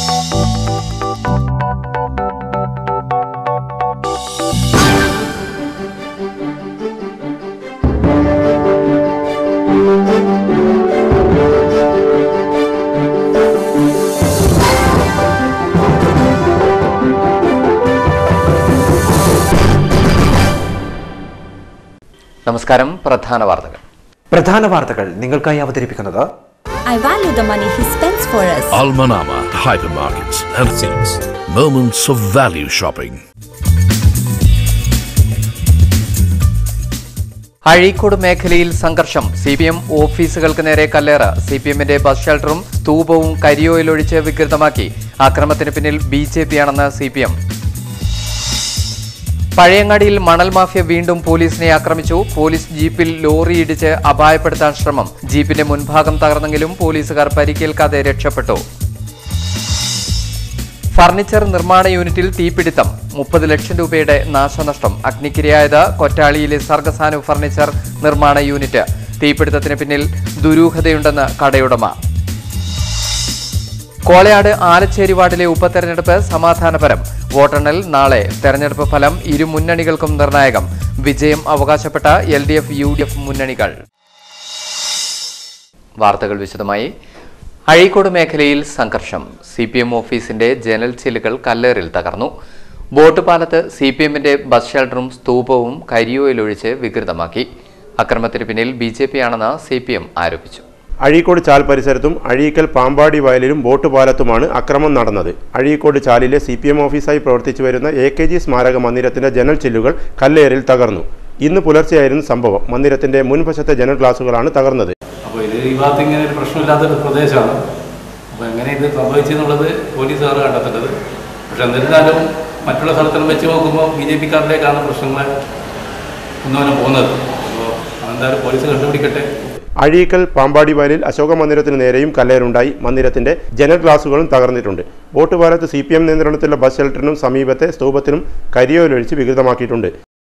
നമസ്കാരം പ്രധാന വാർത്തകൾ പ്രധാന വാർത്തകൾ നിങ്ങൾക്കായി അവതരിപ്പിക്കുന്നത് I value the money he spends for us. Almanama Hypermarkets and Things. Moments of value shopping. Azhikode മേഖലയിൽ സംഘർഷം സി പി എം ഓഫീസുകൾക്ക് നേരെ കല്ലേറ് സി പി എമ്മിന്റെ ബസ് ഷെൽട്ടറും സ്തൂപവും കരിയോയിലൊഴിച്ച് വികൃതമാക്കി ആക്രമണത്തിന് പിന്നിൽ ബി ജെ പി ആണെന്ന് സി പി എം പഴയങ്ങാടിയിൽ മണൽ മാഫിയ വീണ്ടും പോലീസിനെ ആക്രമിച്ചു പോലീസ് ജീപ്പിൽ ലോറി ഇടിച്ച് അപായപ്പെടുത്താൻ ശ്രമം ജീപ്പിന്റെ മുൻഭാഗം തകർന്നെങ്കിലും പോലീസുകാർ പരിക്കേൽക്കാതെ രക്ഷപ്പെട്ടു ഫർണിച്ചർ നിർമ്മാണ യൂണിറ്റിൽ തീപിടുത്തം മുപ്പത് ലക്ഷം രൂപയുടെ നാശനഷ്ടം അഗ്നിക്കിരയായത് കൊറ്റാളിയിലെ സർഗസാനു ഫർണിച്ചർ നിർമ്മാണ യൂണിറ്റ് തീപിടുത്തത്തിന് പിന്നിൽ ദുരൂഹതയുണ്ടെന്ന് കടയുടമ കോളയാട് ആലച്ചേരി വാർഡിലെ ഉപതെരഞ്ഞെടുപ്പ് സമാധാനപരം വോട്ടെണ്ണൽ നാളെ തെരഞ്ഞെടുപ്പ് ഫലം ഇരു മുന്നണികൾക്കും നിർണായകം വിജയം അവകാശപ്പെട്ട L D F U D F മുന്നണികൾ വാർത്തകൾ വിശദമായി അഴീക്കോട് മേഖലയിൽ സംഘർഷം സി പി എം ഓഫീസിന്റെ ജനൽ ചില്ലുകൾ കല്ലേറിൽ തകർന്നു ബോട്ട് പാലത്ത് സി പി എമ്മിന്റെ ബസ് ഷെൽട്ടറും സ്തൂപവും കരിയോയിലൊഴിച്ച് വികൃതമാക്കി അക്രമത്തിന് പിന്നിൽ ബി ജെ പി ആണെന്ന് സി പി എം ആരോപിച്ചു അഴീക്കോട് ചാൽ പരിസരത്തും അഴീക്കൽ പാമ്പാടി വയലിലും ബോട്ട് പാലത്തുമാണ് അക്രമം നടന്നത് അഴീക്കോട് ചാലിലെ സി പി എം ഓഫീസായി പ്രവർത്തിച്ചു വരുന്ന എ കെ ജി സ്മാരക മന്ദിരത്തിന്റെ ജനൽ ചില്ലുകൾ കല്ലേറിൽ തകർന്നു ഇന്ന് പുലർച്ചെയായിരുന്നു സംഭവം മന്ദിരത്തിന്റെ മുൻവശത്തെ ജനൽ ഗ്ലാസുകളാണ് തകർന്നത് അപ്പോൾ ഇത് ഈ ഭാഗത്ത് ഇങ്ങനെ ഒരു പ്രശ്നമില്ലാത്തൊരു പ്രദേശമാണ് അപ്പോൾ എങ്ങനെ ഇത് സംഭവിച്ചെന്നുള്ളത് പോലീസുകാർ കണ്ടെത്തേണ്ടത് പക്ഷെ എന്നിരുന്നാലും മറ്റുള്ള സ്ഥലത്തിലും വെച്ച് നോക്കുമ്പോൾ ബി ജെ പിക്കാരിലേക്കാണ് പ്രശ്നങ്ങൾ ഒന്നുമനെ പോകുന്നത് അപ്പോൾ അതെന്തായാലും പോലീസ് കണ്ടുപിടിക്കട്ടെ അഴീക്കൽ പാമ്പാടി വയലിൽ അശോക മന്ദിരത്തിന് നേരെയും കല്ലേറുണ്ടായി മന്ദിരത്തിന്റെ ജനൽ ഗ്ലാസുകളും തകർന്നിട്ടുണ്ട് ബോട്ട് പാലത്ത് സി പി എം നിയന്ത്രണത്തിലുള്ള ബസ് ഷെൽട്ടറിനും സമീപത്തെ സ്തൂപത്തിനും കരിയോലൊഴിച്ച് വികൃതമാക്കിയിട്ടുണ്ട്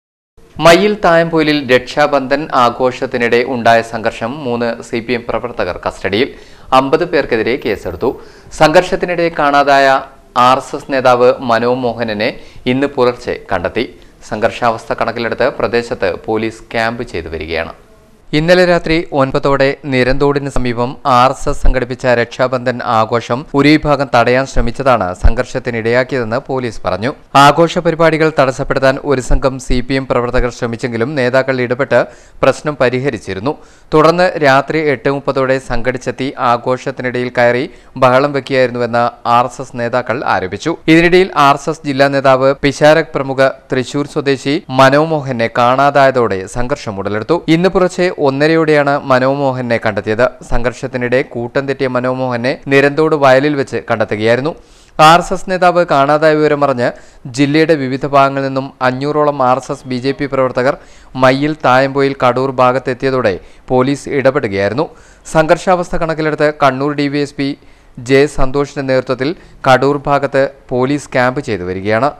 മയ്യിൽ തായംപൊയിലിൽ രക്ഷാബന്ധൻ ആഘോഷത്തിനിടെ ഉണ്ടായ സംഘർഷം മൂന്ന് സി പി എം പ്രവർത്തകർ കസ്റ്റഡിയിൽ അമ്പത് പേർക്കെതിരെ കേസെടുത്തു സംഘർഷത്തിനിടെ കാണാതായ ആർ എസ് എസ് നേതാവ് മനോമോഹനനെ ഇന്ന് പുലർച്ചെ കണ്ടെത്തി സംഘർഷാവസ്ഥ കണക്കിലെടുത്ത് പ്രദേശത്ത് പോലീസ് ക്യാമ്പ് ചെയ്തു വരികയാണ് ഇന്നലെ രാത്രി ഒൻപതോടെ നിരന്തോടിന് സമീപം ആർ എസ് എസ് സംഘടിപ്പിച്ച രക്ഷാബന്ധൻ ആഘോഷം ഒരു വിഭാഗം തടയാൻ ശ്രമിച്ചതാണ് സംഘർഷത്തിനിടയാക്കിയതെന്ന് പോലീസ് പറഞ്ഞു ആഘോഷ പരിപാടികൾ തടസ്സപ്പെടുത്താൻ ഒരു സംഘം സി പി എം പ്രവർത്തകർ ശ്രമിച്ചെങ്കിലും നേതാക്കൾ ഇടപെട്ട് പ്രശ്നം പരിഹരിച്ചിരുന്നു തുടർന്ന് രാത്രി എട്ട് മുപ്പതോടെ സംഘടിച്ചെത്തി ആഘോഷത്തിനിടയിൽ കയറി ബഹളം വെക്കുകയായിരുന്നുവെന്ന് ആർ എസ് എസ് നേതാക്കൾ ആരോപിച്ചു ഇതിനിടയിൽ ആർ എസ് എസ് ജില്ലാ നേതാവ് പിശാരക് പ്രമുഖ തൃശൂർ സ്വദേശി മനോമോഹനെ കാണാതായതോടെ സംഘർഷം ഉടലെടുത്തു ഇന്ന് പുറച്ചെ ഒന്നരയോടെയാണ് മനോമോഹനെ കണ്ടെത്തിയത് സംഘർഷത്തിനിടെ കൂട്ടം തെറ്റിയ മനോമോഹനെ നിരന്തോട് വയലിൽ വെച്ച് കണ്ടെത്തുകയായിരുന്നു ആർ എസ് എസ് നേതാവ് കാണാതായ വിവരമറിഞ്ഞ് ജില്ലയുടെ വിവിധ ഭാഗങ്ങളിൽ നിന്നും അഞ്ഞൂറോളം R S S B J P പ്രവർത്തകർ മയ്യിൽ തായമ്പൊയിൽ കടൂർ ഭാഗത്തെത്തിയതോടെ പോലീസ് ഇടപെടുകയായിരുന്നു സംഘർഷാവസ്ഥ കണക്കിലെടുത്ത് കണ്ണൂർ ഡിവൈഎസ്പി ജെ സന്തോഷിന്റെ നേതൃത്വത്തിൽ കടൂർ ഭാഗത്ത് പോലീസ് ക്യാമ്പ് ചെയ്തു വരികയാണ്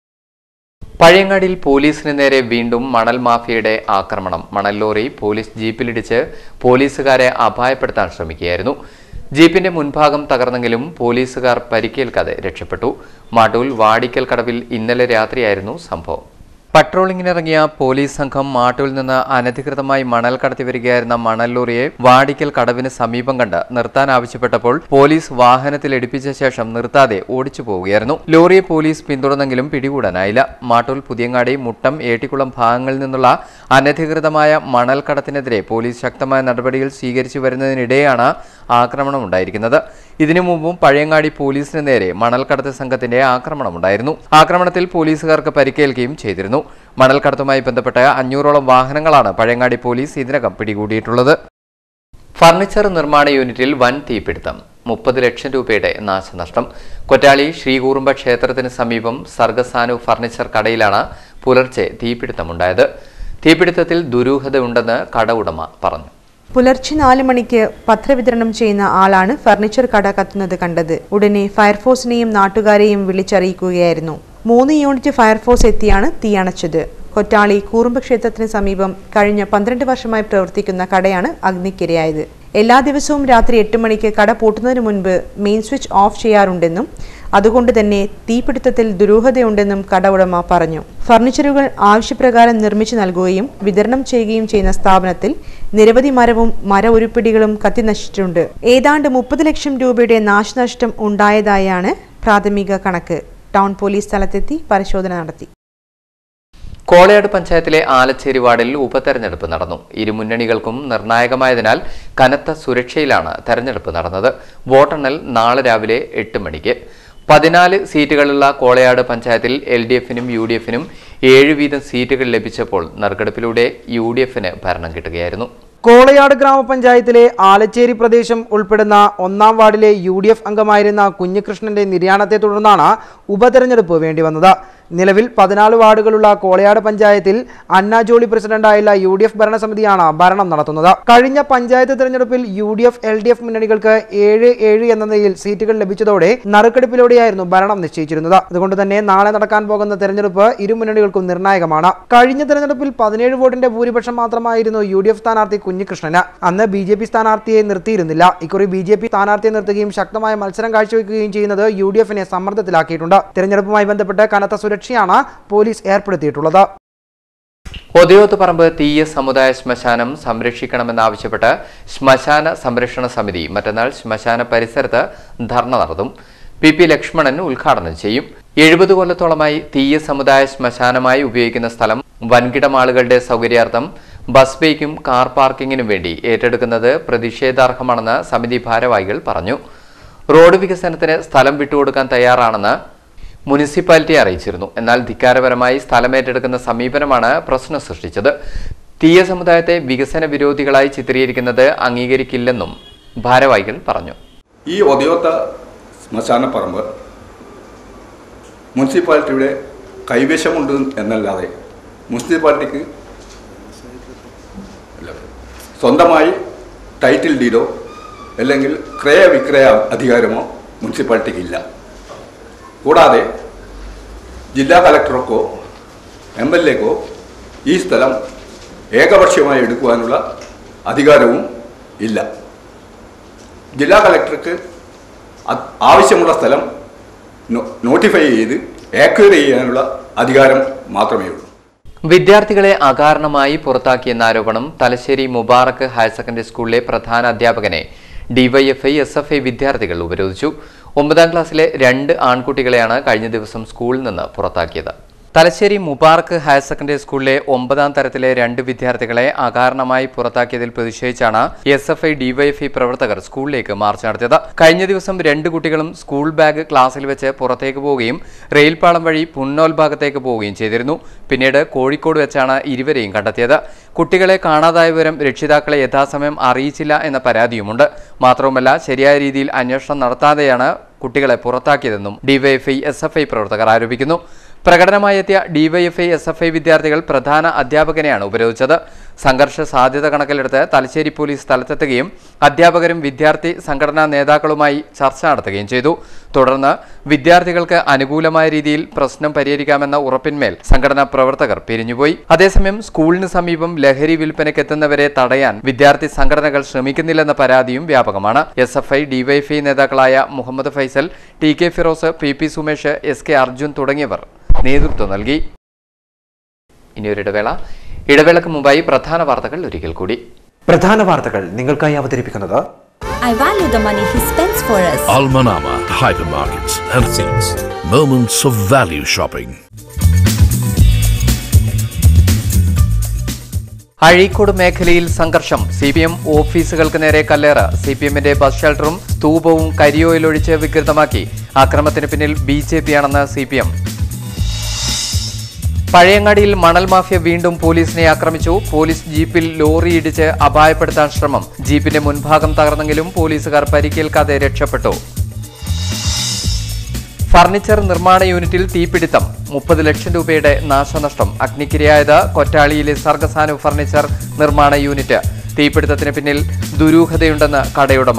പഴയങ്ങാടിയിൽ പോലീസിന് നേരെ വീണ്ടും മണൽ മാഫിയയുടെ ആക്രമണം മണൽ ലോറി പോലീസ് ജീപ്പിലിടിച്ച് പോലീസുകാരെ അപായപ്പെടുത്താൻ ശ്രമിക്കുകയായിരുന്നു ജീപ്പിന്റെ മുൻഭാഗം തകർന്നെങ്കിലും പോലീസുകാർ പരിക്കേൽക്കാതെ രക്ഷപ്പെട്ടു മാട്ടൂൽ വാടിക്കൽ കടവിൽ ഇന്നലെ രാത്രിയായിരുന്നു സംഭവം പട്രോളിംഗിനിറങ്ങിയ പോലീസ് സംഘം മാട്ടൂൽ നിന്ന് അനധികൃതമായി മണൽ കടത്തി വരികയായിരുന്ന മണൽ ലോറിയെ വാടിക്കൽ കടവിന് സമീപം കണ്ട് നിർത്താൻ ആവശ്യപ്പെട്ടപ്പോൾ പോലീസ് വാഹനത്തിൽ ഇടിപ്പിച്ച ശേഷം നിർത്താതെ ഓടിച്ചു പോവുകയായിരുന്നു ലോറിയെ പോലീസ് പിന്തുടർന്നെങ്കിലും പിടികൂടാനായില്ല മാട്ടൂൽ പുതിയങ്ങാടി മുട്ടം ഏട്ടിക്കുളം ഭാഗങ്ങളിൽ നിന്നുള്ള അനധികൃതമായ മണൽ കടത്തിനെതിരെ പോലീസ് ശക്തമായ നടപടികൾ സ്വീകരിച്ചു വരുന്നതിനിടെയാണ് ആക്രമണം ഉണ്ടായിരിക്കുന്നത് ഇതിനു മുമ്പും പഴയങ്ങാടി പോലീസിന് നേരെ മണൽക്കടത്ത് സംഘത്തിന്റെ ആക്രമണമുണ്ടായിരുന്നു ആക്രമണത്തിൽ പോലീസുകാർക്ക് പരിക്കേൽക്കുകയും ചെയ്തിരുന്നു മണൽക്കടത്തുമായി ബന്ധപ്പെട്ട അഞ്ഞൂറോളം വാഹനങ്ങളാണ് പഴയങ്ങാടി പോലീസ് ഇതിനകം പിടികൂടിയിട്ടുള്ളത് ഫർണിച്ചർ നിർമ്മാണ യൂണിറ്റിൽ വൻ തീപിടുത്തം മുപ്പത് ലക്ഷം രൂപയുടെ നാശനഷ്ടം കൊറ്റാളി ശ്രീകൂറുമ്പ ക്ഷേത്രത്തിന് സമീപം സർഗസാനു ഫർണിച്ചർ കടയിലാണ് പുലർച്ചെ തീപിടുത്തമുണ്ടായത് തീപിടുത്തത്തിൽ ദുരൂഹത ഉണ്ടെന്ന് കട ഉടമ പറഞ്ഞു പുലർച്ചെ നാല് മണിക്ക് പത്രവിതരണം ചെയ്യുന്ന ആളാണ് ഫർണിച്ചർ കട കത്തുന്നത് കണ്ടത് ഉടനെ ഫയർഫോഴ്സിനെയും നാട്ടുകാരെയും വിളിച്ചറിയിക്കുകയായിരുന്നു മൂന്ന് യൂണിറ്റ് ഫയർഫോഴ്സ് എത്തിയാണ് തീയണച്ചത് കൊറ്റാളി കൂറുമ്പ് ക്ഷേത്രത്തിന് സമീപം കഴിഞ്ഞ പന്ത്രണ്ട് വർഷമായി പ്രവർത്തിക്കുന്ന കടയാണ് അഗ്നിക്കിരയായത് എല്ലാ ദിവസവും രാത്രി എട്ട് മണിക്ക് കട പൂട്ടുന്നതിന് മുൻപ് മെയിൻ സ്വിച്ച് ഓഫ് ചെയ്യാറുണ്ടെന്നും അതുകൊണ്ട് തന്നെ തീപിടുത്തത്തിൽ ദുരൂഹതയുണ്ടെന്നും കട ഉടമ പറഞ്ഞു ഫർണിച്ചറുകൾ ആവശ്യപ്രകാരം നിർമ്മിച്ചു നൽകുകയും വിതരണം ചെയ്യുകയും ചെയ്യുന്ന സ്ഥാപനത്തിൽ നിരവധി മരവും മര ഉരുപ്പിടികളും കത്തിനശിച്ചിട്ടുണ്ട് ഏതാണ്ട് മുപ്പത് ലക്ഷം രൂപയുടെ നാശനഷ്ടം ഉണ്ടായതായാണ് പ്രാഥമിക കണക്ക് ടൗൺ പോലീസ് സ്ഥലത്തെത്തി പരിശോധന നടത്തി കോളയാട് പഞ്ചായത്തിലെ ആലച്ചേരി വാർഡിൽ ഉപതെരഞ്ഞെടുപ്പ് നടന്നു ഇരു മുന്നണികൾക്കും നിർണായകമായതിനാൽ കനത്ത സുരക്ഷയിലാണ് തെരഞ്ഞെടുപ്പ് നടന്നത് വോട്ടെണ്ണൽ നാളെ രാവിലെ എട്ട് മണിക്ക് പതിനാല് സീറ്റുകളുള്ള കോളയാട് പഞ്ചായത്തിൽ എൽ ഡി എഫിനും യു ഡി എഫിനും ഏഴ് വീതം സീറ്റുകൾ ലഭിച്ചപ്പോൾ നറുക്കെടുപ്പിലൂടെ യു ഡി എഫിന് ഭരണം കിട്ടുകയായിരുന്നു കോളയാട് ഗ്രാമപഞ്ചായത്തിലെ ആലച്ചേരി പ്രദേശം ഉൾപ്പെടുന്ന ഒന്നാം വാർഡിലെ യു ഡി എഫ് അംഗമായിരുന്ന കുഞ്ഞികൃഷ്ണന്റെ നിര്യാണത്തെ തുടർന്നാണ് ഉപതെരഞ്ഞെടുപ്പ് വേണ്ടിവന്നത് നിലവിൽ പതിനാല് വാർഡുകളുള്ള കോളയാട് പഞ്ചായത്തിൽ അന്ന ജോളി പ്രസിഡന്റായുള്ള യു ഡി എഫ് ഭരണസമിതിയാണ് ഭരണം നടത്തുന്നത് കഴിഞ്ഞ പഞ്ചായത്ത് തെരഞ്ഞെടുപ്പിൽ U D F L D F മുന്നണികൾക്ക് ഏഴ് ഏഴ് എന്ന നിലയിൽ സീറ്റുകൾ ലഭിച്ചതോടെ നറുക്കെടുപ്പിലൂടെയായിരുന്നു ഭരണം നിശ്ചയിച്ചിരുന്നത് അതുകൊണ്ട് തന്നെ നാളെ നടക്കാൻ പോകുന്ന തെരഞ്ഞെടുപ്പ് ഇരു മുന്നണികൾക്കും നിർണായകമാണ് കഴിഞ്ഞ തെരഞ്ഞെടുപ്പിൽ പതിനേഴ് വോട്ടിന്റെ ഭൂരിപക്ഷം മാത്രമായിരുന്നു യു ഡി എഫ് സ്ഥാനാർത്ഥി കുഞ്ഞികൃഷ്ണന് അന്ന് ബി ജെ പി സ്ഥാനാർത്ഥിയെ നിർത്തിയിരുന്നില്ല ഇക്കുറി ബി ജെ പി സ്ഥാനാർത്ഥിയെ നിർത്തുകയും ശക്തമായ മത്സരം കാഴ്ചവെക്കുകയും ചെയ്യുന്നത് യു ഡി എഫിനെ സമ്മർദ്ദത്തിലാക്കിയിട്ടുണ്ട് തെരഞ്ഞെടുപ്പുമായി ബന്ധപ്പെട്ട് കനത്ത സുരക്ഷയാണ് പോലീസ് ഏർപ്പെടുത്തിയിട്ടുള്ളത് ഒതയോത്ത് പറമ്പ് തീയ സമുദായ ശ്മശാനം സംരക്ഷിക്കണമെന്നാവശ്യപ്പെട്ട് ശ്മശാന സംരക്ഷണ സമിതി മറ്റന്നാൾ ശ്മശാന പരിസരത്ത് ധർണ നടത്തും പി പി ലക്ഷ്മണൻ ഉദ്ഘാടനം ചെയ്യും എഴുപത് കൊല്ലത്തോളമായി തീയ സമുദായ ശ്മശാനമായി ഉപയോഗിക്കുന്ന സ്ഥലം വൻകിട ആളുകളുടെ സൗകര്യാർത്ഥം ബസ് ബേക്കും കാർ പാർക്കിങ്ങിനും വേണ്ടി ഏറ്റെടുക്കുന്നത് പ്രതിഷേധാർഹമാണെന്ന് സമിതി ഭാരവാഹികൾ പറഞ്ഞു റോഡ് വികസനത്തിന് സ്ഥലം വിട്ടുകൊടുക്കാൻ തയ്യാറാണെന്ന് മുനിസിപ്പാലിറ്റി അറിയിച്ചിരുന്നു എന്നാൽ ധിക്കാരപരമായി സ്ഥലമേറ്റെടുക്കുന്ന സമീപനമാണ് പ്രശ്നം സൃഷ്ടിച്ചത് തീയ സമുദായത്തെ വികസന വിരോധികളായി ചിത്രീകരിക്കുന്നത് അംഗീകരിക്കില്ലെന്നും ഭാരവാഹികൾ പറഞ്ഞു ഈ ഒതയോത്ത ശ്മശാനപ്പറമ്പ് മുനിസിപ്പാലിറ്റിയുടെ കൈവശമുണ്ട് എന്നല്ലാതെ മുനിസിപ്പാലിറ്റിക്ക് അല്ല, സ്വന്തമായി ടൈറ്റിൽ ഡീഡോ അല്ലെങ്കിൽ ക്രയവിക്രയ അധികാരമോ മുനിസിപ്പാലിറ്റിക്ക് ഇല്ല കൂടാതെ ജില്ലാ കലക്ടർക്കോ എം എൽ എക്കോ ഈ സ്ഥലം ഏകപക്ഷീയമായി എടുക്കുവാനുള്ള അധികാരവും ഇല്ല ജില്ലാ കലക്ടർക്ക് അത് ആവശ്യമുള്ള സ്ഥലം നോ- നോട്ടിഫൈ ചെയ്ത് ഏക്വയർ ചെയ്യാനുള്ള അധികാരം മാത്രമേ ഉള്ളൂ വിദ്യാർത്ഥികളെ അകാരണമായി പുറത്താക്കിയെന്ന ആരോപണം തലശ്ശേരി മുബാറക്ക് ഹയർ സെക്കൻഡറി സ്കൂളിലെ പ്രധാന അധ്യാപകനെ ഡിവൈഎഫ്ഐ എസ് എഫ് ഐ വിദ്യാർത്ഥികൾ ഉപരോധിച്ചു ഒമ്പതാം ക്ലാസ്സിലെ രണ്ട് ആൺകുട്ടികളെയാണ് കഴിഞ്ഞ ദിവസം സ്കൂളിൽ നിന്ന് പുറത്താക്കിയത് തലശ്ശേരി മുബാറക്ക് ഹയർ സെക്കൻഡറി സ്കൂളിലെ ഒമ്പതാം തരത്തിലെ രണ്ട് വിദ്യാർത്ഥികളെ അകാരണമായി പുറത്താക്കിയതിൽ പ്രതിഷേധിച്ചാണ് എസ് എഫ് ഐ ഡിവൈഎഫ്ഐ പ്രവർത്തകർ സ്കൂളിലേക്ക് മാർച്ച് നടത്തിയത് കഴിഞ്ഞ ദിവസം രണ്ട് കുട്ടികളും സ്കൂൾ ബാഗ് ക്ലാസ്സിൽ വെച്ച് പുറത്തേക്ക് പോവുകയും റെയിൽപാളം വഴി പുന്നോൽ ഭാഗത്തേക്ക് പോവുകയും ചെയ്തിരുന്നു പിന്നീട് കോഴിക്കോട് വെച്ചാണ് ഇരുവരെയും കണ്ടെത്തിയത് കുട്ടികളെ കാണാതായ വിവരം രക്ഷിതാക്കളെ യഥാസമയം അറിയിച്ചില്ല എന്ന പരാതിയുമുണ്ട് മാത്രവുമല്ല ശരിയായ രീതിയിൽ അന്വേഷണം നടത്താതെയാണ് കുട്ടികളെ പുറത്താക്കിയതെന്നും ഡിവൈഎഫ്ഐ എസ് എഫ് ഐ പ്രവർത്തകർ ആരോപിക്കുന്നു പ്രകടനമായി എത്തിയ ഡിവൈഎഫ്ഐ എസ് എഫ് ഐ വിദ്യാർത്ഥികൾ പ്രധാന അധ്യാപകനെയാണ് ഉപരോധിച്ചത് സംഘർഷ സാധ്യത കണക്കിലെടുത്ത് തലശ്ശേരി പോലീസ് സ്ഥലത്തെത്തുകയും അധ്യാപകരും വിദ്യാർത്ഥി സംഘടനാ നേതാക്കളുമായി ചർച്ച നടത്തുകയും ചെയ്തു തുടർന്ന് വിദ്യാർത്ഥികൾക്ക് അനുകൂലമായ രീതിയിൽ പ്രശ്നം പരിഹരിക്കാമെന്ന ഉറപ്പിന്മേൽ സംഘടനാ പ്രവർത്തകർ പിരിഞ്ഞുപോയി അതേസമയം സ്കൂളിന് സമീപം ലഹരി വിൽപ്പനയ്ക്കെത്തുന്നവരെ തടയാൻ വിദ്യാർത്ഥി സംഘടനകൾ ശ്രമിക്കുന്നില്ലെന്ന പരാതിയും വ്യാപകമാണ് എസ് എഫ് ഐ ഡിവൈഎഫ്ഐ നേതാക്കളായ Muhammad Faisal T K Firoz P P Sumesh S K Arjun തുടങ്ങിയവർ നേതൃത്വം നൽകി ഇനിയൊരിടവേള ഇടവേളക്ക് മുമ്പായി പ്രധാന വാർത്തകൾ ഒരിക്കൽ കൂടി പ്രധാന വാർത്തകൾ നിങ്ങൾക്കായി അവതരിപ്പിക്കുന്നത് I value the money he spends for us. Almanama Hypermarkets and Things. Moments of value shopping. Azhikode മേഖലയിൽ സംഘർഷം സി പി എം ഓഫീസുകൾക്ക് നേരെ കല്ലേറ് സി പി എമ്മിന്റെ ബസ് ഷെൽട്ടറും സ്തൂപവും കരിയോയിലൊഴിച്ച് വികൃതമാക്കി അക്രമത്തിന് പിന്നിൽ ബി ജെ പി ആണെന്ന് സി പി എം പഴയങ്ങാടിയിൽ മണൽ മാഫിയ വീണ്ടും പോലീസിനെ ആക്രമിച്ചു പോലീസ് ജീപ്പിൽ ലോറി ഇടിച്ച് അപായപ്പെടുത്താൻ ശ്രമം ജീപ്പിന്റെ മുൻഭാഗം തകർന്നെങ്കിലും പോലീസുകാർ പരിക്കേൽക്കാതെ രക്ഷപ്പെട്ടു ഫർണിച്ചർ നിർമ്മാണ യൂണിറ്റിൽ തീപിടുത്തം മുപ്പത് ലക്ഷം രൂപയുടെ നാശനഷ്ടം അഗ്നിക്കിരയായത് കൊറ്റാളിയിലെ സർഗസാനു ഫർണിച്ചർ നിർമ്മാണ യൂണിറ്റ് തീപിടുത്തത്തിന് പിന്നിൽ ദുരൂഹതയുണ്ടെന്ന് കടയുടമ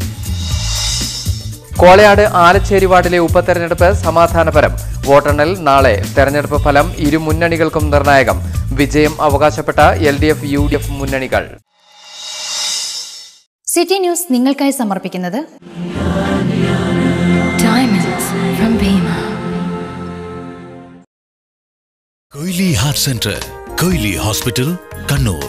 കോളയാട് ആലച്ചേരി വാർഡിലെ ഉപതെരഞ്ഞെടുപ്പ് സമാധാനപരം വോട്ടെണ്ണൽ നാളെ തെരഞ്ഞെടുപ്പ് ഫലം ഇരു മുന്നണികൾക്കും നിർണായകം വിജയം അവകാശപ്പെട്ട L D F U D F മുന്നണികൾ സിറ്റി ന്യൂസ് നിങ്ങൾക്കായി സമർപ്പിക്കുന്നത് diamonds from Bhima Koyili heart centre Koyili hospital Kannur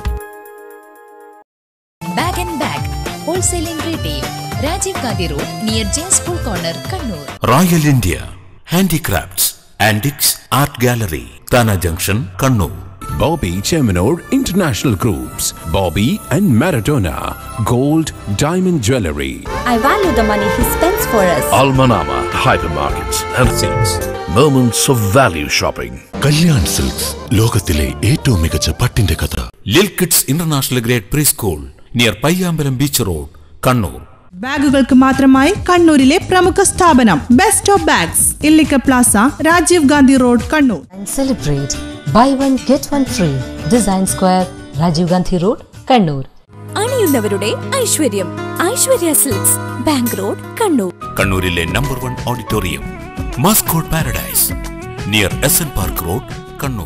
bag and bag wholesaling retail Rajiv Gandhi road near J school corner Kannur royal India handicrafts antiques art gallery Thana junction Kannur Bobby Cheminor International Groups, Bobby and Maradona, Gold, Diamond Jewelry. I value the money he spends for us. Almanama Hypermarkets and Things. Moments of value shopping. Kalyan silks ലോകത്തിലെ ഏറ്റവും മികച്ച പട്ടിന്റെ കഥ Lilkids international grade pre school near Payyambalam beach road Kannur ബാഗുകൾക്ക് മാത്രമായി കണ്ണൂരിലെ പ്രമുഖ സ്ഥാപനം best of bags Illikka plaza Rajiv Gandhi road Kannur and celebrate buy one get one free design square rajiv gandhi road kannur അണിയുന്നവരുടെ ഐശ്വര്യം Aishwarya silks bank road Kannur കണ്ണൂരിലെ number one auditorium mascot paradise near S N park road Kannur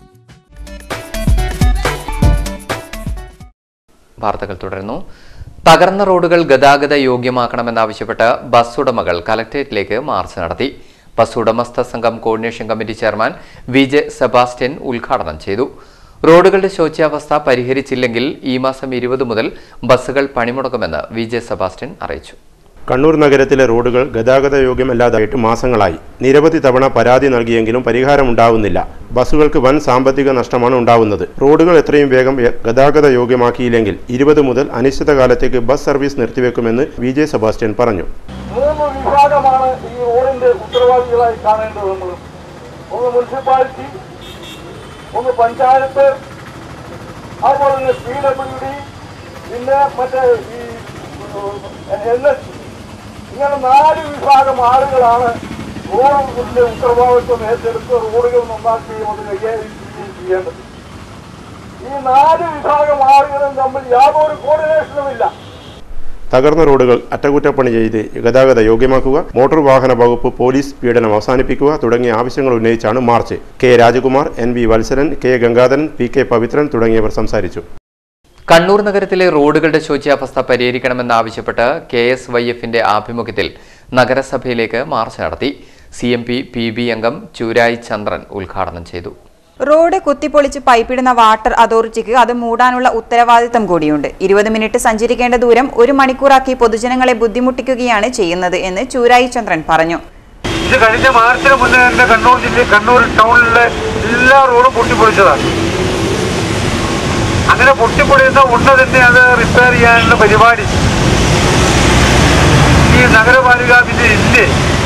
വാർത്തകൾ തുടരുന്നു തകർന്ന റോഡുകൾ ഗതാഗത യോഗ്യമാക്കണമെന്നാവശ്യപ്പെട്ട് bus ഉടമകൾ കലക്ടറേറ്റിലേക്ക് March നടത്തി ബസ് ഉടമസ്ഥ സംഘം coordination committee chairman V J Sebastian ഉദ്ഘാടനം ചെയ്തു റോഡുകളുടെ ശോച്യാവസ്ഥ പരിഹരിച്ചില്ലെങ്കിൽ ഈ മാസം ഇരുപത് മുതൽ ബസ്സുകൾ പണിമുടക്കുമെന്ന് വി ജെ സെബാസ്റ്റ്യൻ അറിയിച്ചു കണ്ണൂർ നഗരത്തിലെ റോഡുകൾ ഗതാഗത യോഗ്യമല്ലാതായിട്ട് മാസങ്ങളായി നിരവധി തവണ പരാതി നൽകിയെങ്കിലും പരിഹാരമുണ്ടാവുന്നില്ല ബസ്സുകൾക്ക് വൻ സാമ്പത്തിക നഷ്ടമാണ് ഉണ്ടാവുന്നത് റോഡുകൾ എത്രയും വേഗം യ- ഗതാഗത യോഗ്യമാക്കിയില്ലെങ്കിൽ ഇരുപത് മുതൽ അനിശ്ചിതകാലത്തേക്ക് ബസ് സർവീസ് നിർത്തിവെക്കുമെന്ന് വി ജെ സെബാസ്റ്റ്യൻ പറഞ്ഞു മൂന്ന് വിഭാഗമാണ് ഈ റോഡിന്റെ ഉത്തരവാദികളായി കാണേണ്ടത് നമ്മൾ ഒന്ന് മുനിസിപ്പാലിറ്റി ഒന്ന് പഞ്ചായത്ത് അതുപോലെ തന്നെ പി ഡബ്ല്യു ഡി പിന്നെ മറ്റേ ഈ എൻ എസ് ഇങ്ങനെ നാല് വിഭാഗം ആളുകളാണ് റോഡിന്റെ ഉത്തരവാദിത്വം ഏറ്റെടുത്ത് റോഡുകൾ നന്നാക്കുകയും അത് കൈകാര്യം ചെയ്യുകയും ചെയ്യേണ്ടത് ഈ നാല് വിഭാഗം ആളുകളും തമ്മിൽ യാതൊരു കോർഡിനേഷനും ഇല്ല തകർന്ന റോഡുകൾ അറ്റകുറ്റപ്പണി ചെയ്ത് ഗതാഗത യോഗ്യമാക്കുക മോട്ടോർ വാഹന വകുപ്പ് പോലീസ് പീഡനം അവസാനിപ്പിക്കുക തുടങ്ങിയ ആവശ്യങ്ങൾ ഉന്നയിച്ചാണ് march K Rajakumar N V Valsaran K Gangadharan P K Pavithran തുടങ്ങിയവർ സംസാരിച്ചു കണ്ണൂർ നഗരത്തിലെ റോഡുകളുടെ ശോച്യാവസ്ഥ പരിഹരിക്കണമെന്നാവശ്യപ്പെട്ട് കെ എസ് വൈ എഫിന്റെ ആഭിമുഖ്യത്തിൽ നഗരസഭയിലേക്ക് മാർച്ച് നടത്തി C M P P B അംഗം ചൂരായി ചന്ദ്രൻ ഉദ്ഘാടനം ചെയ്തു റോഡ് കുത്തിപ്പൊളിച്ച് പൈപ്പിടുന്ന വാട്ടർ അതോറിറ്റിക്ക് അത് മൂടാനുള്ള ഉത്തരവാദിത്തം കൂടിയുണ്ട് ഇരുപത് മിനിറ്റ് സഞ്ചരിക്കേണ്ട ദൂരം ഒരു മണിക്കൂറാക്കി പൊതുജനങ്ങളെ ബുദ്ധിമുട്ടിക്കുകയാണ് ചെയ്യുന്നത് എന്ന് ചൂരായി ചന്ദ്രൻ പറഞ്ഞു ഇത് കഴിഞ്ഞ മാർച്ചിന് മുന്നേ തന്നെ കണ്ണൂർ ജില്ല കണ്ണൂർ ടൗണിലെ എല്ലാ റോഡും പൊട്ടിപ്പൊളിച്ചതാണ് അങ്ങനെ പൊട്ടിപ്പൊളിയുന്ന ഉടനെ തന്നെ അത് റിപ്പയർ ചെയ്യാനുള്ള പരിപാടി ഈ നഗരപാലിക പിന്നെ ഇല്ലേ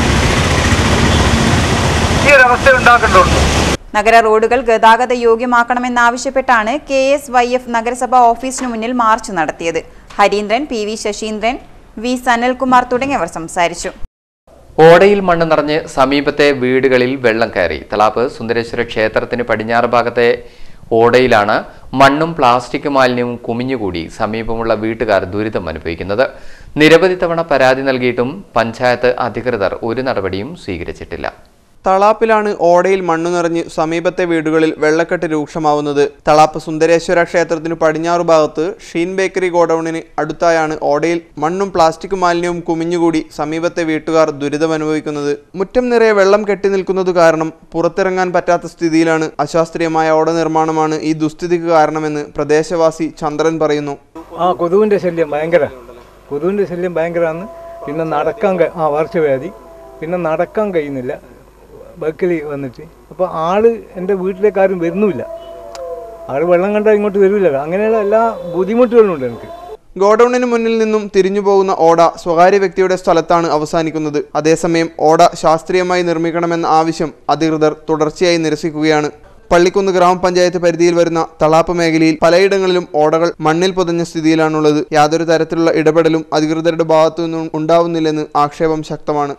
ഈ ഒരവസ്ഥ ഉണ്ടാക്കേണ്ടതുണ്ട് നഗര റോഡുകൾ ഗതാഗത യോഗ്യമാക്കണമെന്നാവശ്യപ്പെട്ടാണ് കെ എസ് വൈ എഫ് നഗരസഭ ഓഫീസിനു മുന്നിൽ മാർച്ച് നടത്തിയത് Harindran P V Sasindran V Sanalkumar തുടങ്ങിയവർ സംസാരിച്ചു ഓടയിൽ മണ്ണ് നിറഞ്ഞ് സമീപത്തെ വീടുകളിൽ വെള്ളം കയറി തലാപ്പ് സുന്ദരേശ്വര ക്ഷേത്രത്തിന് പടിഞ്ഞാറ് ഭാഗത്തെ ഓടയിലാണ് മണ്ണും പ്ലാസ്റ്റിക് മാലിന്യവും കുമിഞ്ഞുകൂടി സമീപമുള്ള വീട്ടുകാർ ദുരിതം അനുഭവിക്കുന്നത് നിരവധി തവണ പരാതി നൽകിയിട്ടും പഞ്ചായത്ത് അധികൃതർ ഒരു നടപടിയും സ്വീകരിച്ചിട്ടില്ല തളാപ്പിലാണ് ഓടയിൽ മണ്ണു നിറഞ്ഞ് സമീപത്തെ വീടുകളിൽ വെള്ളക്കെട്ട് രൂക്ഷമാവുന്നത് തളാപ്പ് സുന്ദരേശ്വര ക്ഷേത്രത്തിനു പടിഞ്ഞാറു ഭാഗത്ത് ഷീൻ ബേക്കറി ഗോഡൌണിന് അടുത്തായാണ് ഓടയിൽ മണ്ണും പ്ലാസ്റ്റിക് മാലിന്യവും കുമിഞ്ഞുകൂടി സമീപത്തെ വീട്ടുകാർ ദുരിതമനുഭവിക്കുന്നത് മുറ്റം നിറയെ വെള്ളം കെട്ടി നിൽക്കുന്നത് കാരണം പുറത്തിറങ്ങാൻ പറ്റാത്ത സ്ഥിതിയിലാണ് അശാസ്ത്രീയമായ ഓട നിർമ്മാണമാണ് ഈ ദുസ്ഥിതിക്ക് കാരണമെന്ന് പ്രദേശവാസി ചന്ദ്രൻ പറയുന്നു ആ കൊതുവിൻ്റെ ശല്യം ഭയങ്കര കൊതുവിൻ്റെ ശല്യം ഭയങ്കരമാണ് പിന്നെ നടക്കാൻ കഴി- ആ വർഷവ്യാധി പിന്നെ നടക്കാൻ കഴിയുന്നില്ല ബക്കിലി വന്നിട്ട് അപ്പോൾ ആള് എൻ്റെ വീട്ടിലേക്ക് ആരും വരുന്നുമില്ല ആള് വെള്ളം കണ്ടാൽ ഇങ്ങോട്ട് വരില്ല അങ്ങനെയുള്ള എല്ലാ ബുദ്ധിമുട്ടുകളും ഉണ്ട് എനിക്ക് ഗോഡൌണിന് മുന്നിൽ നിന്നും തിരിഞ്ഞു പോകുന്ന ഓട സ്വകാര്യ വ്യക്തിയുടെ സ്ഥലത്താണ് അവസാനിക്കുന്നത് അതേസമയം ഓട ശാസ്ത്രീയമായി നിർമ്മിക്കണമെന്ന ആവശ്യം അധികൃതർ തുടർച്ചയായി നിരസിക്കുകയാണ് പള്ളിക്കുന്ന് ഗ്രാമപഞ്ചായത്ത് പരിധിയിൽ വരുന്ന തളാപ്പ് മേഖലയിൽ പലയിടങ്ങളിലും ഓടകൾ മണ്ണിൽ പൊതിഞ്ഞ സ്ഥിതിയിലാണുള്ളത് യാതൊരു തരത്തിലുള്ള ഇടപെടലും അധികൃതരുടെ ഭാഗത്തു നിന്നും ഉണ്ടാവുന്നില്ലെന്ന് ആക്ഷേപം ശക്തമാണ്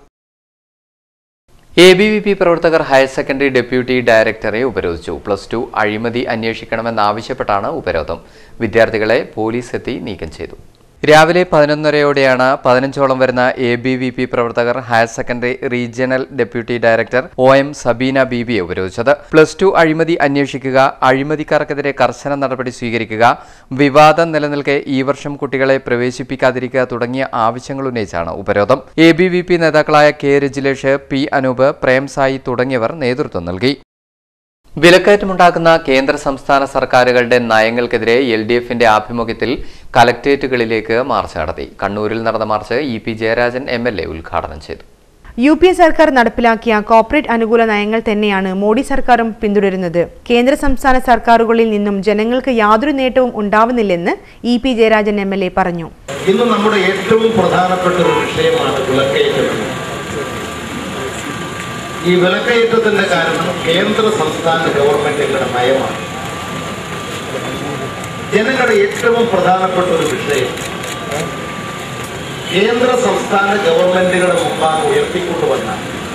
എ ബി വി പി പ്രവർത്തകർ ഹയർ സെക്കൻഡറി ഡെപ്യൂട്ടി ഡയറക്ടറെ ഉപരോധിച്ചു പ്ലസ് ടു അഴിമതി അന്വേഷിക്കണമെന്നാവശ്യപ്പെട്ടാണ് ഉപരോധം വിദ്യാർത്ഥികളെ പോലീസ് എത്തി നീക്കം ചെയ്തു രാവിലെ പതിനൊന്നരയോടെയാണ് പതിനഞ്ചോളം വരുന്ന എ ബി വി പി പ്രവർത്തകർ higher secondary regional deputy director O M Sabeena ബീബിയെ ഉപരോധിച്ചത് പ്ലസ് ടു അഴിമതി അന്വേഷിക്കുക അഴിമതിക്കാർക്കെതിരെ കർശന നടപടി സ്വീകരിക്കുക വിവാദം നിലനിൽക്കെ ഈ വർഷം കുട്ടികളെ പ്രവേശിപ്പിക്കാതിരിക്കുക തുടങ്ങിയ ആവശ്യങ്ങൾ ഉന്നയിച്ചാണ് ഉപരോധം എ ബി വി പി നേതാക്കളായ കെ രജിലേഷ് പി അനൂപ് പ്രേം സായി തുടങ്ങിയവർ നേതൃത്വം നൽകി വിലക്കയറ്റമുണ്ടാക്കുന്ന കേന്ദ്ര സംസ്ഥാന സർക്കാരുകളുടെ നയങ്ങൾക്കെതിരെ എൽ ഡി എഫിന്റെ ആഭിമുഖ്യത്തിൽ കലക്ട്രേറ്റുകളിലേക്ക് മാർച്ച് നടത്തി കണ്ണൂരിൽ നടന്ന march E P Jayarajan M L A ഉദ്ഘാടനം ചെയ്തു യു പി എ സർക്കാർ നടപ്പിലാക്കിയ കോർപ്പറേറ്റ് അനുകൂല നയങ്ങൾ തന്നെയാണ് മോഡി സർക്കാരും പിന്തുടരുന്നത് കേന്ദ്ര സംസ്ഥാന സർക്കാരുകളിൽ നിന്നും ജനങ്ങൾക്ക് യാതൊരു നേട്ടവും ഉണ്ടാവുന്നില്ലെന്ന് E P Jayarajan M L A പറഞ്ഞു ഇന്ന് നമ്മുടെ ഏറ്റവും പ്രധാനപ്പെട്ട ഒരു വിഷയമാണ് വിലക്കയറ്റം ഈ വിലക്കയറ്റത്തിന്റെ കാരണം കേന്ദ്ര സംസ്ഥാന ഗവൺമെന്റുകളുടെ നയമാണ് ജനങ്ങളുടെ ഏറ്റവും പ്രധാനപ്പെട്ട ഒരു വിഷയം കേന്ദ്ര സംസ്ഥാന ഗവൺമെന്റുകളുടെ മുമ്പാകെ ഉയർത്തിക്കൊണ്ടുവന്ന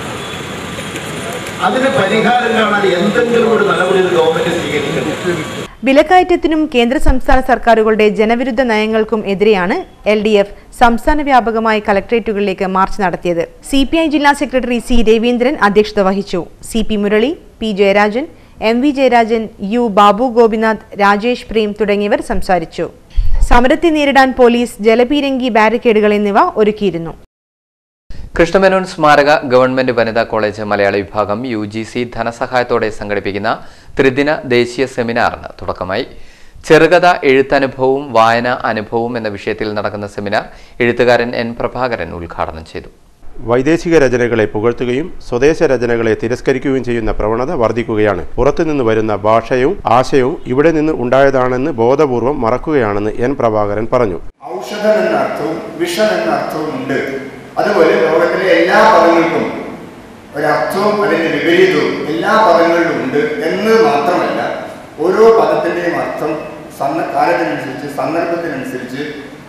അതിന് പരിഹാരം കാണാൻ എന്തെങ്കിലും ഒരു നടപടി ഒരു ഗവൺമെന്റ് സ്വീകരിക്കണം വിലക്കയറ്റത്തിനും കേന്ദ്ര സംസ്ഥാന സർക്കാരുകളുടെ ജനവിരുദ്ധ നയങ്ങൾക്കും എതിരെയാണ് എൽ ഡി എഫ് സംസ്ഥാന വ്യാപകമായി കലക്ട്രേറ്റുകളിലേക്ക് മാർച്ച് നടത്തിയത് സി പി ഐ ജില്ലാ സെക്രട്ടറി സി രവീന്ദ്രൻ അധ്യക്ഷത വഹിച്ചു C P Murali P Jayarajan M V Jayarajan U Babu Gopinath Rajesh Prem തുടങ്ങിയവർ സംസാരിച്ചു സമരത്തെ നേരിടാൻ പോലീസ് ജലപീരങ്കി ബാരിക്കേഡുകൾ എന്നിവ ഒരുക്കിയിരുന്നു കൃഷ്ണമേനോൻ സ്മാരക ഗവൺമെന്റ് വനിതാ കോളേജ് മലയാള വിഭാഗം യു ജി സി ധനസഹായത്തോടെ സംഘടിപ്പിക്കുന്ന ത്രിദിന ദേശീയ സെമിനാറിന് തുടക്കമായി ചെറുകഥ എഴുത്തനുഭവവും വായന അനുഭവവും എന്ന വിഷയത്തിൽ നടക്കുന്ന സെമിനാർ എഴുത്തുകാരൻ എൻ പ്രഭാകരൻ ഉദ്ഘാടനം ചെയ്തു വൈദേശിക രചനകളെ പുകഴ്ത്തുകയും സ്വദേശ രചനകളെ തിരസ്കരിക്കുകയും ചെയ്യുന്ന പ്രവണത വർദ്ധിക്കുകയാണ് പുറത്തുനിന്ന് വരുന്ന ഭാഷയും ആശയവും ഇവിടെ നിന്ന് ഉണ്ടായതാണെന്ന് ബോധപൂർവം മറക്കുകയാണെന്ന് എൻ പ്രഭാകരൻ പറഞ്ഞു ഔഷധം എന്ന അർത്ഥവും വിഷം എന്ന അർത്ഥവും ഉണ്ട് അതുപോലെ ലോകത്തിലെ എല്ലാ പദങ്ങൾക്കും ഒരർത്ഥവും അതിന്റെ വിപരീതവും എല്ലാ പദങ്ങളിലും ഉണ്ട് എന്ന് മാത്രമല്ല ഓരോ പദത്തിന്റെയും അർത്ഥം സന്ദ കാലത്തിനനുസരിച്ച് സന്ദർഭത്തിനനുസരിച്ച്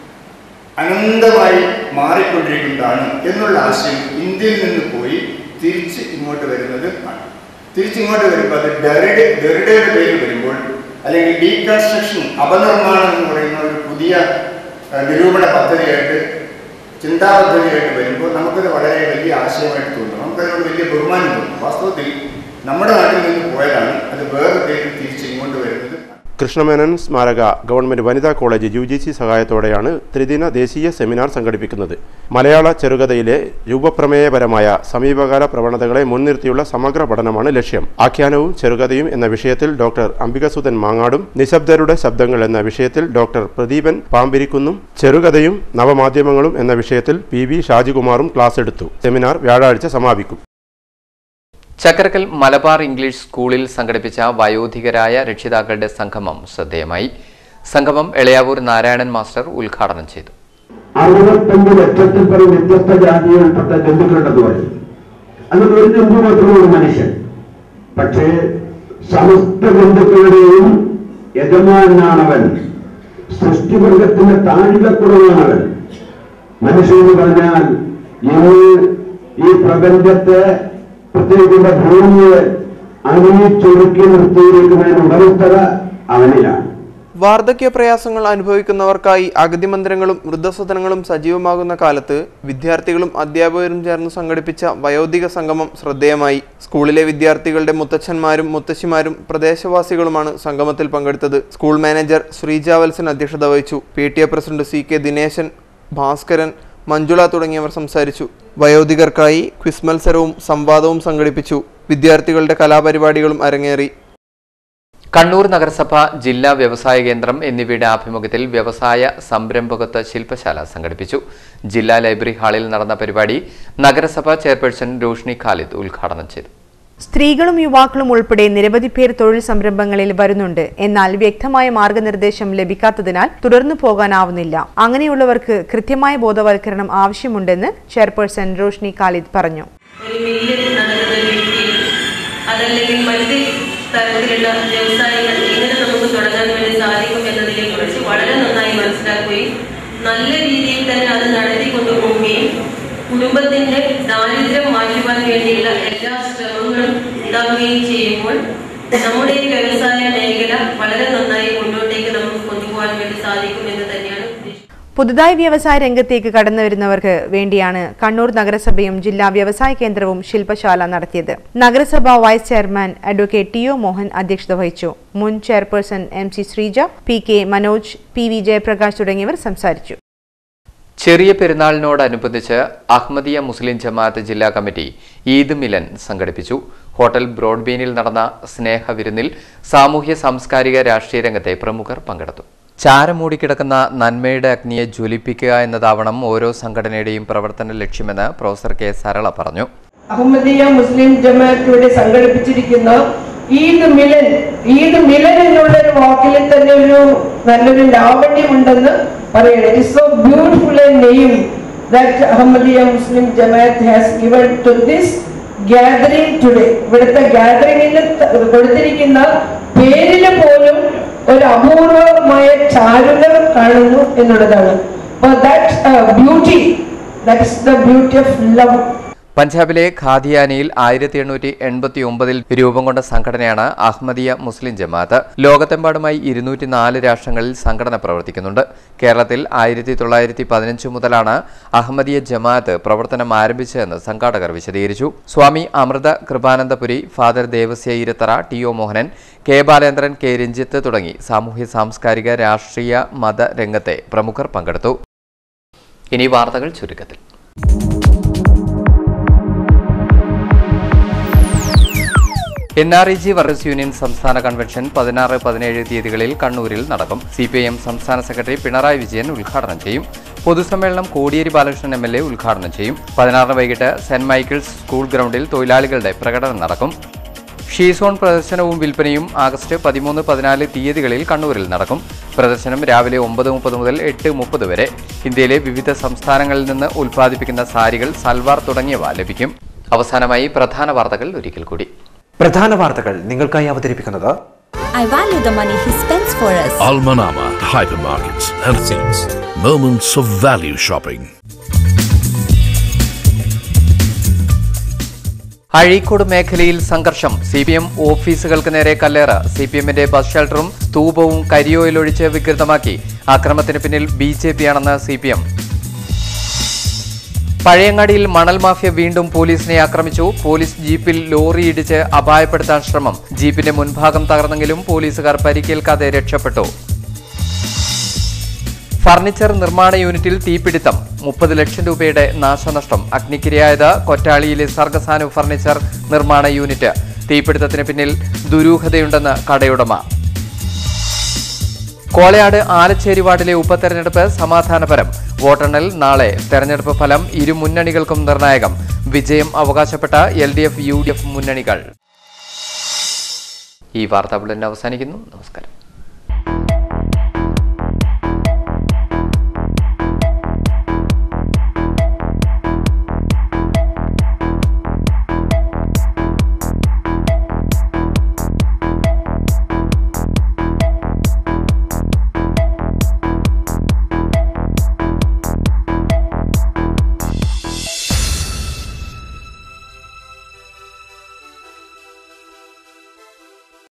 അനന്തമായി മാറിക്കൊണ്ടിരിക്കുന്നതാണ് എന്നുള്ള ആശയം ഇന്ത്യയിൽ നിന്ന് പോയി തിരിച്ച് ഇങ്ങോട്ട് വരുന്നത് ആണ് തിരിച്ചിങ്ങോട്ട് വരുമ്പോൾ അത് ഡെറിഡ് ഡെറിഡയുടെ പേരിൽ വരുമ്പോൾ അല്ലെങ്കിൽ ഡീകൺസ്ട്രക്ഷൻ അപനിർമ്മാണം എന്ന് പറയുന്ന ഒരു പുതിയ ആ, നിരൂപണ പദ്ധതിയായിട്ട് ചിന്താ പദ്ധതിയായിട്ട് വരുമ്പോൾ നമുക്കത് വളരെ വലിയ ആശയമായിട്ട് തോന്നും നമുക്കതിനോട് വലിയ ബഹുമാനം തോന്നും വാസ്തവത്തിൽ നമ്മുടെ നാട്ടിൽ നിന്ന് പോയതാണ് അത് വേറെ പേരിൽ തിരിച്ച് ഇങ്ങോട്ട് വരുന്നത് കൃഷ്ണമേനോൻ സ്മാരക ഗവൺമെന്റ് വനിതാ കോളേജ് യു ജി സി സഹായത്തോടെയാണ് ത്രിദിന ദേശീയ സെമിനാർ സംഘടിപ്പിക്കുന്നത് മലയാള ചെറുകഥയിലെ രൂപപ്രമേയപരമായ സമീപകാല പ്രവണതകളെ മുൻനിർത്തിയുള്ള സമഗ്ര പഠനമാണ് ലക്ഷ്യം ആഖ്യാനവും ചെറുകഥയും എന്ന വിഷയത്തിൽ ഡോക്ടർ അംബികസുധൻ മാങ്ങാടും നിശബ്ദരുടെ ശബ്ദങ്ങൾ എന്ന വിഷയത്തിൽ ഡോക്ടർ പ്രദീപൻ പാമ്പിരിക്കുന്നും ചെറുകഥയും നവമാധ്യമങ്ങളും എന്ന വിഷയത്തിൽ പി വി ഷാജികുമാറും ക്ലാസ് എടുത്തു സെമിനാർ വ്യാഴാഴ്ച സമാപിക്കും ചക്കരക്കൽ മലബാർ ഇംഗ്ലീഷ് സ്കൂളിൽ സംഘടിപ്പിച്ച വയോധികരായ രക്ഷിതാക്കളുടെ സംഗമം ശ്രദ്ധേയമായി സംഗമം എളയാവൂർ നാരായണൻ മാസ്റ്റർ ഉദ്ഘാടനം ചെയ്തു അറുപത്തഞ്ച് ലക്ഷത്തിൽ പരം വ്യത്യസ്ത ജാതിയിൽപ്പെട്ട ജന്തുക്കളുണ്ടെന്ന് പറയും അതിൽ ഒരു ജന്തു മാത്രമേ ഒരു മനുഷ്യൻ പക്ഷേ സമസ്ത ജന്തുക്കളുടെയും യജമാനാണവൻ സൃഷ്ടിവർഗത്തിന്റെ താഴ്വക്കുറവാണവൻ മനുഷ്യൻ എന്ന് പറഞ്ഞാൽ ഇന്ന് ഈ പ്രപഞ്ചത്തെ പ്രത്യേകിച്ച് ഭൂമിയെ അണിയിച്ചൊരുക്കി നിർത്തിയിരിക്കുന്നതിന് ഉടമസ്ഥത അവനിലാണ് വാർദ്ധക്യ പ്രയാസങ്ങൾ അനുഭവിക്കുന്നവർക്കായി അഗതി മന്ദിരങ്ങളും വൃദ്ധസദനങ്ങളും സജീവമാകുന്ന കാലത്ത് വിദ്യാർത്ഥികളും അധ്യാപകരും ചേർന്ന് സംഘടിപ്പിച്ച വയോധിക സംഗമം ശ്രദ്ധേയമായി സ്കൂളിലെ വിദ്യാർത്ഥികളുടെ മുത്തച്ഛന്മാരും മുത്തശ്ശിമാരും പ്രദേശവാസികളുമാണ് സംഗമത്തിൽ പങ്കെടുത്തത് സ്കൂൾ മാനേജർ ശ്രീജാവത്സൻ അധ്യക്ഷത വഹിച്ചു P T A president C K Dineshan Bhaskaran Manjula തുടങ്ങിയവർ സംസാരിച്ചു വയോധികർക്കായി ക്വിസ് മത്സരവും സംവാദവും സംഘടിപ്പിച്ചു വിദ്യാർത്ഥികളുടെ കലാപരിപാടികളും അരങ്ങേറി കണ്ണൂർ നഗരസഭ ജില്ലാ വ്യവസായ കേന്ദ്രം എന്നിവയുടെ ആഭിമുഖ്യത്തിൽ വ്യവസായ സംരംഭകത്വ ശില്പശാല സംഘടിപ്പിച്ചു ജില്ലാ ലൈബ്രറി ഹാളിൽ നടന്ന പരിപാടി നഗരസഭ ചെയർപേഴ്സൺ രോഷ്നി ഖാലിദ് ഉദ്ഘാടനം ചെയ്തു സ്ത്രീകളും യുവാക്കളും ഉൾപ്പെടെ നിരവധി പേർ തൊഴിൽ സംരംഭങ്ങളിൽ വരുന്നുണ്ട് എന്നാൽ വ്യക്തമായ മാർഗനിർദ്ദേശം ലഭിക്കാത്തതിനാൽ തുടർന്നു പോകാനാവുന്നില്ല അങ്ങനെയുള്ളവർക്ക് കൃത്യമായ ബോധവൽക്കരണം ആവശ്യമുണ്ടെന്ന് ചെയർപേഴ്സൺ റോഷ്നി ഖാലിദ് പറഞ്ഞു ഒരു മില്ല് നടത്തുന്ന വ്യക്തി അതല്ലെങ്കിൽ മറ്റ് തരത്തിലുള്ള വ്യവസായങ്ങൾ എങ്ങനെ നമുക്ക് തുടങ്ങാൻ വേണ്ടി സാധിക്കും എന്നതിനെ കുറിച്ച് വളരെ നന്നായി മനസ്സിലാക്കുകയും നല്ല രീതിയിൽ തന്നെ അത് നടത്തിക്കൊണ്ടു പോവുകയും കുടുംബത്തിന്റെ ദാരിദ്ര്യം മാറ്റുവാൻ വേണ്ടിയുള്ള എല്ലാ ശ്രമങ്ങളും ഉണ്ടാവുകയും ചെയ്യുമ്പോൾ നമ്മുടെ ഈ വ്യവസായ മേഖല വളരെ നന്നായി മുന്നോട്ടേക്ക് നമുക്ക് കൊണ്ടുപോകാൻ വേണ്ടി സാധിക്കുമെന്ന് തന്നെയാണ് പുതുതായി വ്യവസായ രംഗത്തേക്ക് കടന്നു വരുന്നവർക്ക് വേണ്ടിയാണ് കണ്ണൂർ നഗരസഭയും ജില്ലാ വ്യവസായ കേന്ദ്രവും ശില്പശാല നടത്തിയത് നഗരസഭ vice chairman advocate T O Mohan അധ്യക്ഷത വഹിച്ചു മുൻ chairperson M C Sreeja P K Manoj P V Jayaprakash തുടങ്ങിയവർ സംസാരിച്ചു ചെറിയ പെരുന്നാളിനോടനുബന്ധിച്ച് അഹമ്മദിയ മുസ്ലിം ജമാഅത്ത് ജില്ലാ കമ്മിറ്റി ഈദ് മിലൻ സംഘടിപ്പിച്ചു ഹോട്ടൽ ബ്രോഡ്ബീനിൽ നടന്ന സ്നേഹവിരുന്നിൽ സാമൂഹ്യ സാംസ്കാരിക രാഷ്ട്രീയ രംഗത്തെ പ്രമുഖർ പങ്കെടുത്തു ചാരം മൂടിക്കിടക്കുന്ന നന്മയുടെ അഗ്നിയെ ജ്വലിപ്പിക്കുക എന്നതാവണം ഓരോ സംഘടനയുടെയും പ്രവർത്തന ലക്ഷ്യമെന്ന് പ്രൊഫസർ കെ സരള പറഞ്ഞു അഹമ്മദിയ മുസ്ലിം ജമാഅത്ത് ഇവിടെ സംഘടിപ്പിച്ചിരിക്കുന്ന ഈദ് മിലൻ ഈദ് മിലൻ എന്നുള്ള ഒരു വാക്കിൽ തന്നെ ഒരു നല്ലൊരു ലാവണ്യമുണ്ടെന്ന് പറയണം it so beautiful a name that Ahmadiyya Muslim Jamaat has given to this gathering today ഇവിടുത്തെ ഗ്യാദറിംഗിന് കൊടുത്തിരിക്കുന്ന പേരിന് പോലും ഒരു അപൂർവമായ ചാരുത കാണുന്നു എന്നുള്ളതാണ് that beauty that's the beauty of love പഞ്ചാബിലെ ഖാദിയാനിയിൽ ആയിരത്തി എണ്ണൂറ്റി എൺപത്തി ഒമ്പതിൽ രൂപം കൊണ്ട സംഘടനയാണ് അഹമ്മദിയ മുസ്ലിം ജമാഅത്ത് ലോകത്തെമ്പാടുമായി ഇരുന്നൂറ്റി നാല് രാഷ്ട്രങ്ങളിൽ സംഘടന പ്രവർത്തിക്കുന്നുണ്ട് കേരളത്തിൽ ആയിരത്തി തൊള്ളായിരത്തി പതിനഞ്ച് മുതലാണ് അഹമ്മദിയ ജമാഅത്ത് പ്രവർത്തനം ആരംഭിച്ചതെന്ന് സംഘാടകർ വിശദീകരിച്ചു Swami Amrita Kripanandapuri father Devasya Irathara T O Mohanan K Balendran K Ranjith തുടങ്ങി സാമൂഹ്യ സാംസ്കാരിക രാഷ്ട്രീയ മത രംഗത്തെ പ്രമുഖർ പങ്കെടുത്തു ഇനി വാർത്തകൾ ചുരുക്കത്തിൽ N R E G workers union സംസ്ഥാന കൺവെൻഷൻ പതിനാറ് പതിനേഴ് തീയതികളിൽ കണ്ണൂരിൽ നടക്കും സി പി ഐ എം സംസ്ഥാന സെക്രട്ടറി പിണറായി വിജയൻ ഉദ്ഘാടനം ചെയ്യും പൊതുസമ്മേളനം Kodiyeri Balakrishnan M L A ഉദ്ഘാടനം ചെയ്യും പതിനാറിന് വൈകിട്ട് സെന്റ് മൈക്കിൾസ് സ്കൂൾ ഗ്രൗണ്ടിൽ തൊഴിലാളികളുടെ പ്രകടനം നടക്കും ഷീസോൺ പ്രദർശനവും വിൽപ്പനയും ആഗസ്റ്റ് പതിമൂന്ന് പതിനാല് തീയതികളിൽ കണ്ണൂരിൽ നടക്കും പ്രദർശനം രാവിലെ ഒമ്പത് മുപ്പത് മുതൽ എട്ട് മുപ്പത് വരെ ഇന്ത്യയിലെ വിവിധ സംസ്ഥാനങ്ങളിൽ നിന്ന് ഉൽപ്പാദിപ്പിക്കുന്ന സാരികൾ സൽവാർ തുടങ്ങിയവ ലഭിക്കും അവസാനമായി പ്രധാന വാർത്തകൾ ഒരിക്കൽ കൂടി പ്രധാന വാർത്തകൾ നിങ്ങൾക്കായി അവതരിപ്പിക്കുന്നത് I value the money he spends for us. Almanama Hypermarkets and Things. Moments of value shopping. Azhikode മേഖലയിൽ സംഘർഷം സി പി എം ഓഫീസുകൾക്ക് നേരെ കല്ലേറ് സി പി എമ്മിന്റെ ബസ് ഷെൽട്ടറും സ്തൂപവും കരിയോയിലൊഴിച്ച് വികൃതമാക്കി ആക്രമണത്തിന് പിന്നിൽ ബി ജെ പി ആണെന്ന് സി പി എം പഴയങ്ങാടിയിൽ മണൽ മാഫിയ വീണ്ടും പോലീസിനെ ആക്രമിച്ചു പോലീസ് ജീപ്പിൽ ലോറി ഇടിച്ച് അപായപ്പെടുത്താൻ ശ്രമം ജീപ്പിന്റെ മുൻഭാഗം തകർന്നെങ്കിലും പോലീസുകാർ പരിക്കേൽക്കാതെ രക്ഷപ്പെട്ടു ഫർണിച്ചർ നിർമ്മാണ യൂണിറ്റിൽ തീപിടുത്തം മുപ്പത് ലക്ഷം രൂപയുടെ നാശനഷ്ടം അഗ്നിക്കിരയായത് കൊറ്റാളിയിലെ സർഗസാനു ഫർണിച്ചർ നിർമ്മാണ യൂണിറ്റ് തീപിടുത്തത്തിന് പിന്നിൽ ദുരൂഹതയുണ്ടെന്ന് കടയുടമ കോളയാട് ആലച്ചേരി വാർഡിലെ ഉപതെരഞ്ഞെടുപ്പ് സമാധാനപരം വോട്ടെണ്ണൽ നാളെ തെരഞ്ഞെടുപ്പ് ഫലം ഇരു മുന്നണികൾക്കും നിർണായകം വിജയം അവകാശപ്പെട്ട L D F U D F മുന്നണികൾ ഈ വാർത്താ ബുള്ളറ്റിൻ അവസാനിക്കുന്നു നമസ്കാരം